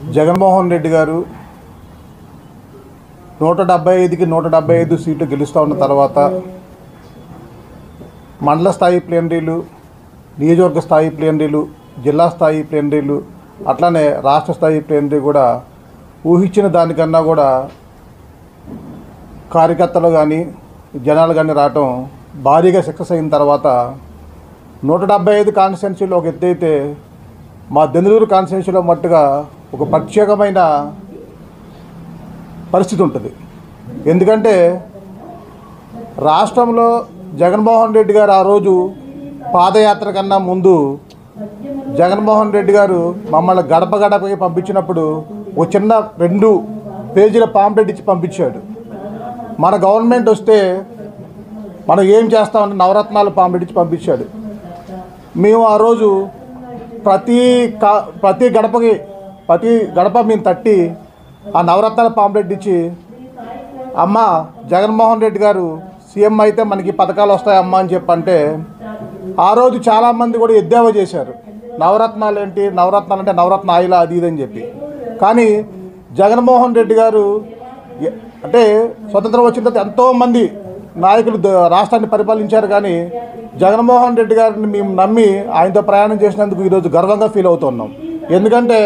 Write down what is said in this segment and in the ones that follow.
జగన్మోహన్ రెడ్డి గారు నూట డెబ్బై ఐదుకి నూట డెబ్బై ఐదు సీట్లు గెలుస్తూ ఉన్న తర్వాత మండల స్థాయి ప్లేనరీలు నియోజకవర్గ స్థాయి ప్లేనరీలు జిల్లా స్థాయి ప్లేనరీలు అట్లానే రాష్ట్ర స్థాయి ప్లేనరీ కూడా ఊహించిన దానికన్నా కూడా కార్యకర్తలు కానీ జనాలు కానీ రావటం భారీగా సక్సెస్ అయిన తర్వాత నూట డెబ్బై ఐదు కాన్స్టిట్యున్సీలో ఒక ఎత్తు అయితే మా దెందులూరు కాన్స్టిట్యున్సీలో మట్టుగా ఒక ప్రత్యేకమైన పరిస్థితి ఉంటుంది ఎందుకంటే రాష్ట్రంలో జగన్మోహన్ రెడ్డి గారు ఆ రోజు పాదయాత్ర కన్నా ముందు జగన్మోహన్ రెడ్డి గారు మమ్మల్ని గడప గడపకి పంపించినప్పుడు ఒక చిన్న రెండు పేజీల పాంప్లెట్ ఇచ్చి పంపించాడు మన గవర్నమెంట్ వస్తే మనం ఏం చేస్తామని నవరత్నాలు పాంప్లెట్ ఇచ్చి పంపించాడు మేము ఆ రోజు ప్రతి కా ప్రతి గడపకి ప్రతి గడప మేము తట్టి ఆ నవరత్నాల పాంప్లెట్ ఇచ్చి అమ్మ జగన్మోహన్ రెడ్డి గారు సీఎం అయితే మనకి పథకాలు వస్తాయమ్మా అని చెప్పంటే ఆ రోజు చాలామంది కూడా ఎద్దేవా చేశారు నవరత్నాలు ఏంటి నవరత్నాలు అంటే నవరత్న ఆయిల అది ఇది అని చెప్పి కానీ జగన్మోహన్ రెడ్డి గారు ఎ- అంటే స్వతంత్రం వచ్చిన తర్వాత ఎంతోమంది నాయకులు ద- రాష్ట్రాన్ని పరిపాలించారు కానీ జగన్మోహన్ రెడ్డి గారిని మేము నమ్మి ఆయనతో ప్రయాణం చేసినందుకు ఈరోజు గర్వంగా ఫీల్ అవుతున్నాం ఎందుకంటే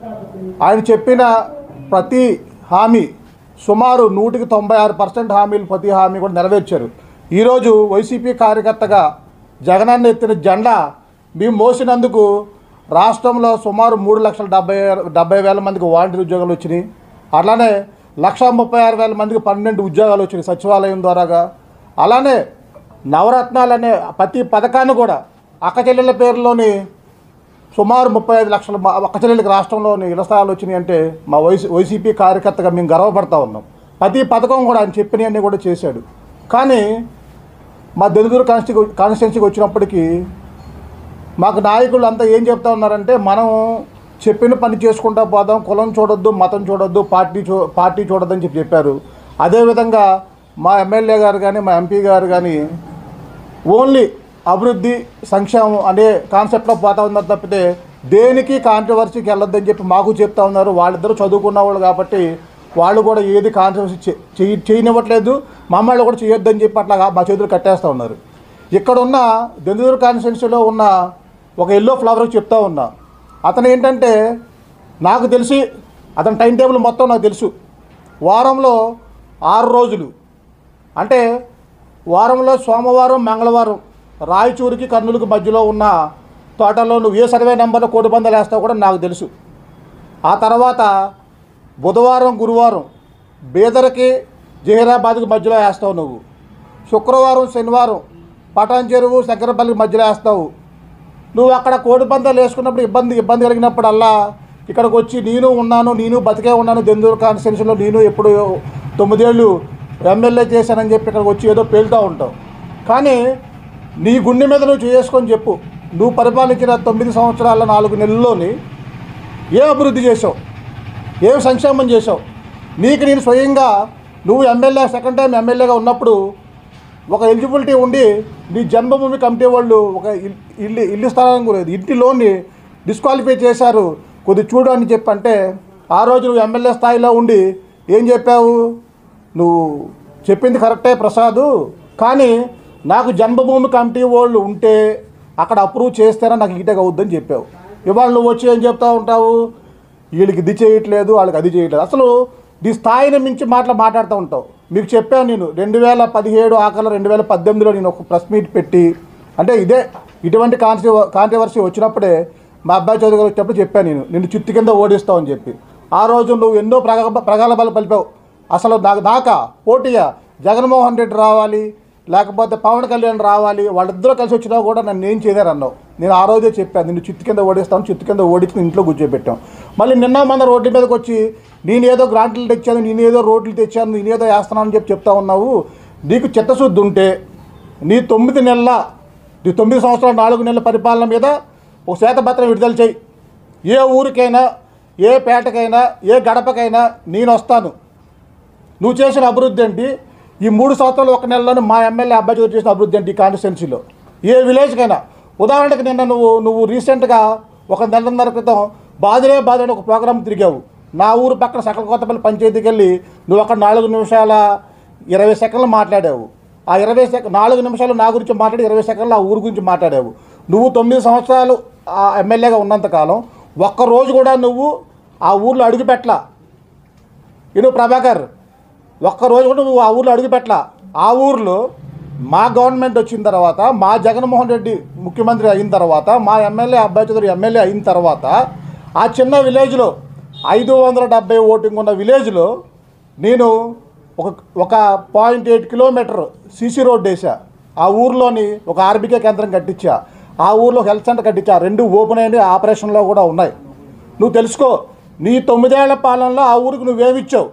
ఆయన చెప్పిన ప్రతి హామీ సుమారు నూటికి తొంభై ఆరు పర్సెంట్ హామీలు ప్రతి హామీ కూడా నెరవేర్చారు ఈరోజు వైసీపీ కార్యకర్తగా జగనన్న ఎత్తిన జెండా మేము మోసినందుకు రాష్ట్రంలో సుమారు మూడు లక్షల డెబ్బై డెబ్బై వేల మందికి వాలంటీర్ ఉద్యోగాలు వచ్చినాయి అలానే లక్ష ముప్పై ఆరు వేల మందికి పన్నెండు ఉద్యోగాలు వచ్చినాయి సచివాలయం ద్వారాగా అలానే నవరత్నాలు అనే ప్రతి పథకాన్ని కూడా అక్క చెల్లెళ్ళ పేరులోని సుమారు ముప్పై ఐదు లక్షల మా ఒక్క చెల్లెలకి రాష్ట్రంలోని ఇళ్ల స్థలాలు వచ్చినాయి అంటే మా వైసీ వైసీపీ కార్యకర్తగా మేము గర్వపడతా ఉన్నాం ప్రతి పథకం కూడా ఆయన చెప్పినవన్నీ కూడా చేశాడు కానీ మా దెందులూరు కాన్స్టి కాన్స్టిట్యున్సీకి వచ్చినప్పటికీ మాకు నాయకులు అంతా ఏం చెప్తా ఉన్నారంటే మనం చెప్పిన పని చేసుకుంటా పోదాం కులం చూడొద్దు మతం చూడొద్దు పార్టీ చూ పార్టీ చూడొద్దని చెప్పి చెప్పారు అదేవిధంగా మా ఎమ్మెల్యే గారు కానీ మా ఎంపీ గారు కానీ ఓన్లీ అభివృద్ధి సంక్షేమం అనే కాన్సెప్ట్లో పోతా ఉన్నారు తప్పితే దేనికి కాంట్రవర్సీకి వెళ్ళొద్దని చెప్పి మాకు చెప్తా ఉన్నారు వాళ్ళిద్దరూ చదువుకున్న వాళ్ళు కాబట్టి వాళ్ళు కూడా ఏది కాంట్రవర్సీ చేయి చేయనివ్వట్లేదు మమ్మల్ని కూడా చేయొద్దని చెప్పి అట్లా మా చేతులు కట్టేస్తూ ఉన్నారు ఇక్కడ ఉన్న దెందులూరు కాన్స్టిట్యున్సీలో ఉన్న ఒక ఎల్లో ఫ్లవర్ చెప్తా ఉన్నా అతను ఏంటంటే నాకు తెలిసి అతని టైం టేబుల్ మొత్తం నాకు తెలుసు వారంలో ఆరు రోజులు అంటే వారంలో సోమవారం మంగళవారం రాయచూరుకి కర్నూలుకి మధ్యలో ఉన్న తోటలో నువ్వు ఏ సర్వే నెంబర్లో కోడి పందాలు వేస్తావు కూడా నాకు తెలుసు ఆ తర్వాత బుధవారం గురువారం బీదర్కి జహీరాబాద్కి మధ్యలో వేస్తావు నువ్వు శుక్రవారం శనివారం పటాన్ చెరువు శంకరపల్లికి మధ్యలో వేస్తావు నువ్వు అక్కడ కోడి పందాలు వేసుకున్నప్పుడు ఇబ్బంది ఇబ్బంది కలిగినప్పుడల్లా ఇక్కడికి వచ్చి నేను ఉన్నాను నేను బతికే ఉన్నాను దెందూరు కాన్స్టిట్యున్సీలో నేను ఎప్పుడు తొమ్మిదేళ్ళు ఎమ్మెల్యే చేశానని చెప్పి ఇక్కడికి వచ్చి ఏదో పేలుతూ ఉంటావు కానీ నీ గుండె మీద నువ్వు చేసుకొని చెప్పు నువ్వు పరిపాలించిన తొమ్మిది సంవత్సరాల నాలుగు నెలల్లోని ఏ అభివృద్ధి చేసావు ఏం సంక్షేమం చేసావు నీకు నేను స్వయంగా నువ్వు ఎమ్మెల్యే సెకండ్ టైం ఎమ్మెల్యేగా ఉన్నప్పుడు ఒక ఎలిజిబిలిటీ ఉండి నీ జన్మభూమి కమిటీ వాళ్ళు ఒక ఇల్- ఇల్లు ఇల్లు స్థలం కూడా ఇంటి లోన్ని డిస్క్వాలిఫై చేశారు కొద్ది చూడు అని చెప్పంటే ఆ రోజు నువ్వు ఎమ్మెల్యే స్థాయిలో ఉండి ఏం చెప్పావు నువ్వు చెప్పింది కరెక్టే ప్రసాదు కానీ నాకు జన్మభూమి కమిటీ వాళ్ళు ఉంటే అక్కడ అప్రూవ్ చేస్తేనే నాకు ఈటగా అవుద్దని చెప్పావు ఇవాళ నువ్వు వచ్చి ఏం చెప్తా ఉంటావు వీళ్ళకి ఇది చేయట్లేదు వాళ్ళకి అది చేయట్లేదు అసలు నీ స్థాయిని మించి మాటలు మాట్లాడుతూ ఉంటావు మీకు చెప్పాను నేను రెండు వేల పదిహేడు ఆకలి రెండు వేల పద్దెనిమిదిలో నేను ఒక ప్రెస్ మీట్ పెట్టి అంటే ఇదే ఇటువంటి కాంట్రవ కాంట్రవర్సీ వచ్చినప్పుడే మా అబ్బాయి చౌదరి గారు వచ్చినప్పుడు చెప్పాను నేను నిన్ను చుట్టు కింద ఓడిస్తావని చెప్పి ఆ రోజు నువ్వు ఎన్నో ప్రగ ప్రగల్భాలు పలిపావు అసలు నాకు దాకా పోటీయా జగన్మోహన్ రెడ్డి రావాలి లేకపోతే పవన్ కళ్యాణ్ రావాలి వాళ్ళిద్దరూ కలిసి వచ్చినా కూడా నన్ను ఏం చేయలేరు అన్నావు నేను ఆ రోజే చెప్పాను నిన్ను చిత్తు కింద ఓడిస్తాను చిత్తు కింద ఓడించి నేను ఇంట్లో కూర్చోబెట్టాం మళ్ళీ నిన్న మన రోడ్డు మీదకి వచ్చి నేను ఏదో గ్రాంట్లు తెచ్చాను నేను ఏదో రోడ్లు తెచ్చాను నేను ఏదో వేస్తున్నాను అని చెప్పి చెప్తా ఉన్నావు నీకు చిత్తశుద్ధి ఉంటే నీ తొమ్మిది నెలల నీ తొమ్మిది సంవత్సరాల నాలుగు నెలల పరిపాలన మీద ఒక శ్వేతపత్రం విడుదల చేయి ఏ ఊరికైనా ఏ పేటకైనా ఏ గడపకైనా నేను వస్తాను నువ్వు చేసిన అభివృద్ధి ఏంటి ఈ మూడు సంవత్సరాలు ఒక నెలలోనే మా ఎమ్మెల్యే అబ్బాయి చౌదరి చేసిన అభివృద్ధి ఏంటి ఈ కాన్స్టిట్యున్సీలో ఏ విలేజ్కైనా ఉదాహరణకి నిన్న నువ్వు నువ్వు రీసెంట్గా ఒక నెలన్నర క్రితం బాధలే బాధ అని ఒక ప్రోగ్రాం తిరిగావు నా ఊరు పక్కన సకల కొత్తపల్లి పంచాయతీకి వెళ్ళి నువ్వు అక్కడ నాలుగు నిమిషాల ఇరవై సెకండ్లు మాట్లాడావు ఆ ఇరవై సెకండ్ నాలుగు నిమిషాలు నా గురించి మాట్లాడి ఇరవై సెకండ్లు ఆ ఊరు గురించి మాట్లాడావు నువ్వు తొమ్మిది సంవత్సరాలు ఆ ఎమ్మెల్యేగా ఉన్నంతకాలం ఒక్క రోజు కూడా నువ్వు ఆ ఊర్లో అడుగుపెట్టలా ఇను ప్రభాకర్ ఒక్కరోజు కూడా నువ్వు ఆ ఊర్లో అడుగుపెట్ల ఆ ఊర్లో మా గవర్నమెంట్ వచ్చిన తర్వాత మా జగన్మోహన్ రెడ్డి ముఖ్యమంత్రి అయిన తర్వాత మా ఎమ్మెల్యే అబ్బాయి చౌదరి ఎమ్మెల్యే అయిన తర్వాత ఆ చిన్న విలేజ్లో ఐదు వందల డెబ్బై ఓటింగ్ ఉన్న విలేజ్లో నేను ఒక ఒక point eight kilometre CC road వేసా ఆ ఊర్లోని ఒక ఆర్బికే కేంద్రం కట్టించా ఆ ఊర్లో హెల్త్ సెంటర్ కట్టించా రెండు ఓపెన్ అయిన ఆపరేషన్లో కూడా ఉన్నాయి నువ్వు తెలుసుకో నీ తొమ్మిదేళ్ల పాలనలో ఆ ఊరికి నువ్వేమిచ్చావు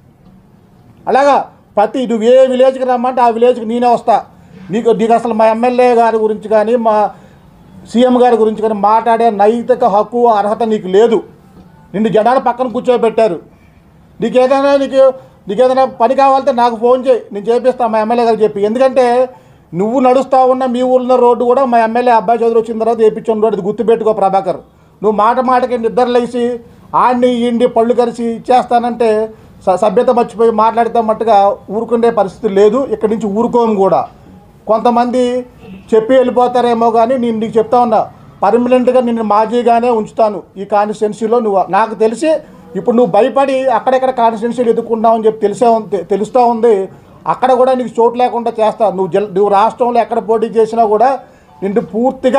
అలాగా ప్రతి నువ్వు ఏ విలేజ్కి రమ్మంటే ఆ విలేజ్కి నేనే వస్తా నీకు నీకు అసలు మా ఎమ్మెల్యే గారి గురించి కానీ మా సీఎం గారి గురించి కానీ మాట్లాడే నైతిక హక్కు అర్హత నీకు లేదు నిన్ను జనాలు పక్కన కూర్చోబెట్టారు నీకు ఏదైనా నీకు నీకు ఏదైనా పని కావాలంటే నాకు ఫోన్ చేయి నేను చేపిస్తా మా ఎమ్మెల్యే గారికి చెప్పి ఎందుకంటే నువ్వు నడుస్తా ఉన్న మీ ఊళ్ళో రోడ్డు కూడా మా ఎమ్మెల్యే అబ్బాయి చౌదరి వచ్చిన తర్వాత వేయించిన రోడ్డు ఇది గుర్తుపెట్టుకో ప్రభాకర్ నువ్వు మాట మాటకి నిద్రలేసి ఆడిని ఈండి పళ్ళు కలిసి ఇచ్చేస్తానంటే స- సభ్యత మర్చిపోయి మాట్లాడితే మట్టుగా ఊరుకునే పరిస్థితి లేదు ఇక్కడి నుంచి ఊరుకోము కూడా కొంతమంది చెప్పి వెళ్ళిపోతారేమో కానీ నేను నీకు చెప్తా ఉన్నా పర్మనెంట్గా నిన్ను మాజీగానే ఉంచుతాను ఈ కాన్స్టిట్యున్సీలో నువ్వు నాకు తెలిసి ఇప్పుడు నువ్వు భయపడి అక్కడెక్కడ కాన్స్టిట్యున్సీలు ఎదుర్కొన్నావు అని చెప్పి తెలిసే ఉంది తెలుస్తూ ఉంది అక్కడ కూడా నీకు చోటు లేకుండా చేస్తా నువ్వు జిల్ నువ్వు రాష్ట్రంలో ఎక్కడ పోటీ చేసినా కూడా నిన్ను పూర్తిగా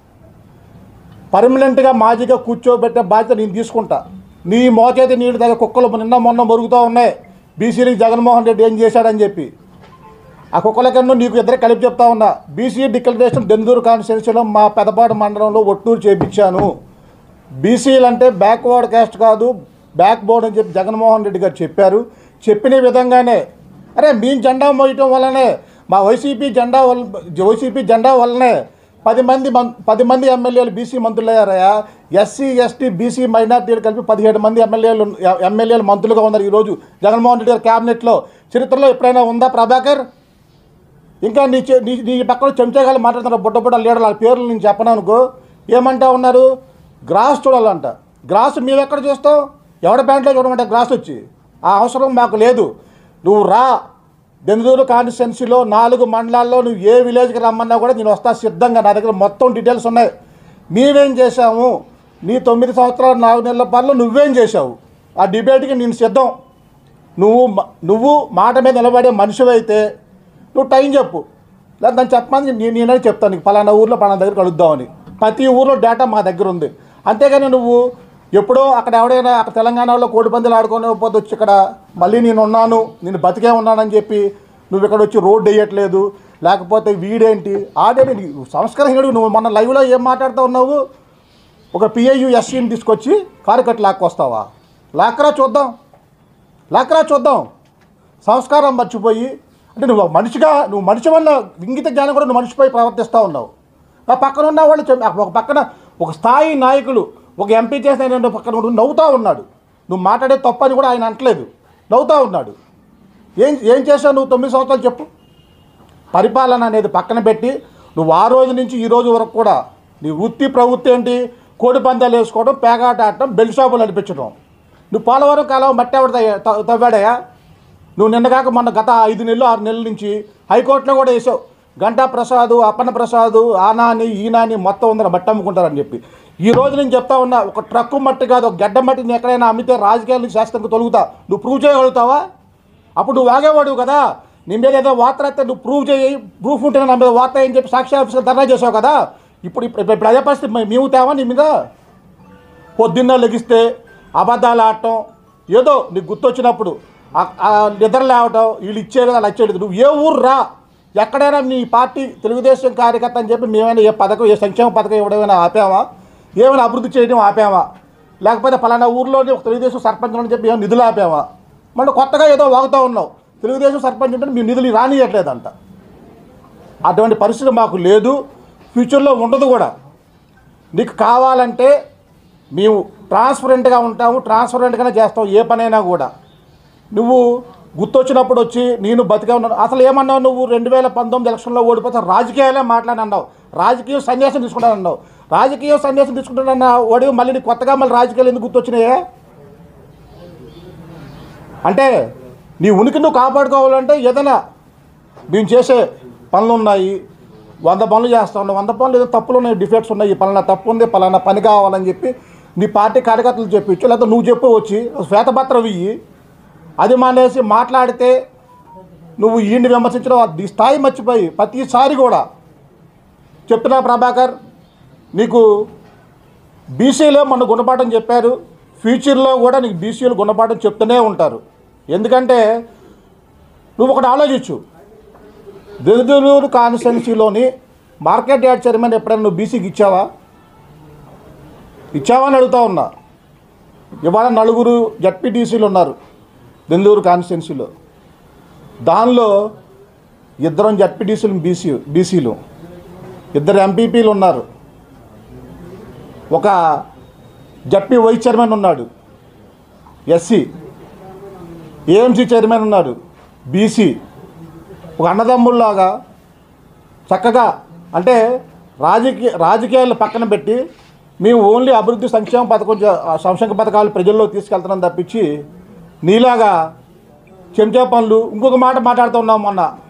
పర్మనెంట్గా మాజీగా కూర్చోబెట్టే బాధ్యత నేను తీసుకుంటా నీ మోచేతి నీళ్ళు దగ్గర కుక్కలు నిన్న మొన్న మరుగుతూ ఉన్నాయి బీసీలకు జగన్మోహన్ రెడ్డి ఏం చేశాడని చెప్పి ఆ కుక్కలకన్నా నీకు ఇద్దరు కలిపి చెప్తా ఉన్నా బీసీ డిక్లరేషన్ దెందూరు కాన్స్టిట్యున్సీలో మా పెదపాడు మండలంలో ఒట్టూరు చేపించాను బీసీలు అంటే బ్యాక్వర్డ్ క్యాస్ట్ కాదు బ్యాక్ బోర్డ్ అని చెప్పి జగన్మోహన్ రెడ్డి గారు చెప్పారు చెప్పిన విధంగానే అరే మీ జెండా మోయటం వల్లనే మా వైసీపీ జెండా వల్ల వైసీపీ జెండా వల్లనే పది మంది మం పది మంది ఎమ్మెల్యేలు బీసీ మంత్రులయ్యారయ్యా ఎస్సీ ఎస్టీ బీసీ మైనార్టీలు కలిపి పదిహేడు మంది ఎమ్మెల్యేలు ఎమ్మెల్యేలు మంత్రులుగా ఉన్నారు ఈరోజు జగన్మోహన్ రెడ్డి గారి క్యాబినెట్లో చరిత్రలో ఎప్పుడైనా ఉందా ప్రభాకర్ ఇంకా నీ చే- నీ నీ పక్కన చెంచాగాలు మాట్లాడుతున్నారు బుడ్డ బుడ్డ లీడర్లు వాళ్ళ పేర్లు నేను చెప్పను అనుకో ఏమంటా ఉన్నారు గ్రాస్ చూడాలంట గ్రాస్ మేము ఎక్కడ చూస్తాం ఎవడ ప్యాంట్లో చూడమంటే గ్రాస్ వచ్చి ఆ అవసరం మాకు లేదు నువ్వు రా దెందులూరు కాన్స్టిట్యున్సీలో నాలుగు మండలాల్లో నువ్వు ఏ విలేజ్కి రమ్మన్నా కూడా నేను వస్తా సిద్ధంగా నా దగ్గర మొత్తం డీటెయిల్స్ ఉన్నాయి మేమేం చేశాము నీ తొమ్మిది సంవత్సరాల నాలుగు నెలల పాలలో నువ్వేం చేశావు ఆ డిబేట్కి నేను సిద్ధం నువ్వు మ- నువ్వు మాట మీద నిలబడే మనిషివైతే నువ్వు టైం చెప్పు లేదా దాన్ని చెప్పమని నేను నేనే చెప్తాను నీకు పలానా ఊర్లో పలానా దగ్గర కలుద్దామని ప్రతి ఊర్లో డేటా మా దగ్గర ఉంది అంతేగాని నువ్వు ఎప్పుడో అక్కడ ఎవడైనా అక్కడ తెలంగాణలో కోడి పందులు ఆడుకొని పోతే వచ్చి ఇక్కడ మళ్ళీ నేను ఉన్నాను నేను బతికే ఉన్నానని చెప్పి నువ్వు ఇక్కడ వచ్చి రోడ్డు వేయట్లేదు లేకపోతే వీడేంటి ఆడేంటి నీకు సంస్కారహీనుడు నువ్వు మొన్న లైవ్లో ఏం మాట్లాడుతూ ఉన్నావు ఒక పిఐయు ఎస్సీని తీసుకొచ్చి కారుకట్టు లాక్కొస్తావా లాక్కరా చూద్దాం లాక్కరా చూద్దాం సంస్కారం మర్చిపోయి అంటే నువ్వు మనిషిగా నువ్వు మనిషి వల్ల ఇంగిత జ్ఞానం కూడా నువ్వు మనిషిపై ప్రవర్తిస్తూ ఉన్నావు ఆ పక్కన ఉన్న వాళ్ళు చెప్- ఒక పక్కన ఒక స్థాయి నాయకులు ఒక ఎంపీ చేసిన ఆయన పక్కన ఉండి నవ్వుతూ ఉన్నాడు నువ్వు మాట్లాడే తప్పని కూడా ఆయన అంటలేదు నవ్వుతూ ఉన్నాడు ఏం ఏం చేశావు నువ్వు తొమ్మిది సంవత్సరాలు చెప్పు పరిపాలన అనేది పక్కన పెట్టి నువ్వు ఆ రోజు నుంచి ఈ రోజు వరకు కూడా నీ వృత్తి ప్రవృత్తి ఏంటి కోడి పందాలు వేసుకోవడం పేకాట ఆడటం బెల్ షాపులు నడిపించడం నువ్వు పోలవరం కాలం మట్టి ఎవడ తవ్వాడయా నువ్వు నిన్నగాక మొన్న గత ఐదు నెలలు ఆరు నెలల నుంచి హైకోర్టులో కూడా వేసావు గంటా ప్రసాద్ అప్పన్న ప్రసాద్ ఆ నాని ఈ నాని మొత్తం ఉందని మట్టి అమ్ముకుంటారని చెప్పి ఈ రోజు నేను చెప్తా ఉన్నా ఒక ట్రక్కు మట్టి కాదు ఒక గడ్డ మట్టిని ఎక్కడైనా అమ్మితే రాజకీయాల నుంచి శాస్త్రంగా తొలుగుతా నువ్వు ప్రూవ్ చేయగలుగుతావా అప్పుడు నువ్వు ఆగేవాడు కదా నీ మీద ఏదో వార్త అయితే నువ్వు ప్రూవ్ చేయి ప్రూఫ్ ఉంటే నా మీద వార్త అని చెప్పి సాక్షి ఆఫీసర్ ధర్నా చేసావు కదా ఇప్పుడు ఇప్పుడు ఇప్పుడు అదే పరిస్థితి మే- మేము తేవా నీ మీద పొద్దున్న లెగిస్తే అబద్ధాలు ఆడటం ఏదో నీకు గుర్తొచ్చినప్పుడు ఆ- ఆ నిద్ర లేవటం వీళ్ళు ఇచ్చేది వాళ్ళు ఇచ్చేది నువ్వు ఏ ఊరు రా ఎక్కడైనా నీ పార్టీ తెలుగుదేశం కార్యకర్త అని చెప్పి మేమైనా ఏ పథకం ఏ సంక్షేమ పథకం ఇవ్వడమైనా ఆపామా ఏమైనా అభివృద్ధి చేయడం ఆపామా లేకపోతే పలానా ఊర్లోనే ఒక తెలుగుదేశం సర్పంచ్ అని చెప్పి ఏమైనా నిధులు ఆపామా మళ్ళీ కొత్తగా ఏదో వాగుతూ ఉన్నావు తెలుగుదేశం సర్పంచ్ అంటే మీ నిధులు రానియట్లేదంట అటువంటి పరిస్థితి మాకు లేదు ఫ్యూచర్లో ఉండదు కూడా నీకు కావాలంటే మేము ట్రాన్స్పరెంట్గా ఉంటాము ట్రాన్స్పరెంట్గానే చేస్తాం ఏ పనైనా కూడా నువ్వు గుర్తొచ్చినప్పుడు వచ్చి నేను బతికే ఉన్నాను అసలు ఏమన్నావు నువ్వు రెండు వేల పంతొమ్మిది ఎలక్షన్లో ఓడిపోతే రాజకీయాలే మాట్లాడి అన్నావు రాజకీయ సన్యాసం తీసుకుంటాను అన్నావు రాజకీయ సన్యాసం తీసుకుంటున్నా వాడు మళ్ళీ నీకు కొత్తగా మళ్ళీ రాజకీయాలు ఎందుకు గుర్తొచ్చినాయే అంటే నీ ఉనికి నువ్వు కాపాడుకోవాలంటే ఏదైనా మేము చేసే పనులు ఉన్నాయి వంద పనులు చేస్తా ఉన్నాం వంద పనులు ఏదో తప్పులు ఉన్నాయి డిఫెక్ట్స్ ఉన్నాయి ఈ పలానా తప్పు ఉంది పలానా పని కావాలని చెప్పి నీ పార్టీ కార్యకర్తలు చెప్పించు లేకపోతే నువ్వు చెప్పు వచ్చి శ్వేతపత్రం ఇయ్యి అది మానేసి మాట్లాడితే నువ్వు ఈయన్ని విమర్శించడం నీ స్థాయి మర్చిపోయి ప్రతిసారి కూడా చెప్తున్నా ప్రభాకర్ నీకు బీసీలో మన గుణపాఠం చెప్పారు ఫ్యూచర్లో కూడా నీకు బీసీలు గుణపాఠం చెప్తూనే ఉంటారు ఎందుకంటే నువ్వు ఒకటి ఆలోచించు దెదులూరు కాన్స్టిట్యున్సీలోని మార్కెట్ యార్డ్ చైర్మన్ ఎప్పుడైనా నువ్వు బీసీకి ఇచ్చావా ఇచ్చావా అని అడుగుతా ఉన్నా ఇవాళ నలుగురు జడ్పీటీసీలు ఉన్నారు దెందూరు కాన్స్టిట్యున్సీలో దానిలో ఇద్దరం జడ్పీటీసీలు బీసీ బీసీలు ఇద్దరు ఎంపీపీలు ఉన్నారు ఒక జడ్పీ వైస్ చైర్మన్ ఉన్నాడు ఎస్సీ ఏఎంసీ చైర్మన్ ఉన్నాడు బీసీ ఒక అన్నదమ్ముల్లాగా చక్కగా అంటే రాజకీయ రాజకీయాలు పక్కన పెట్టి మేము ఓన్లీ అభివృద్ధి సంక్షేమ పథకం చే- ఆ సంక్షేమ పథకాలు ప్రజల్లో తీసుకెళ్తున్నాం తప్పించి నీలాగా చెంచా పనులు ఇంకొక మాట మాట్లాడుతూ ఉన్నాం మొన్న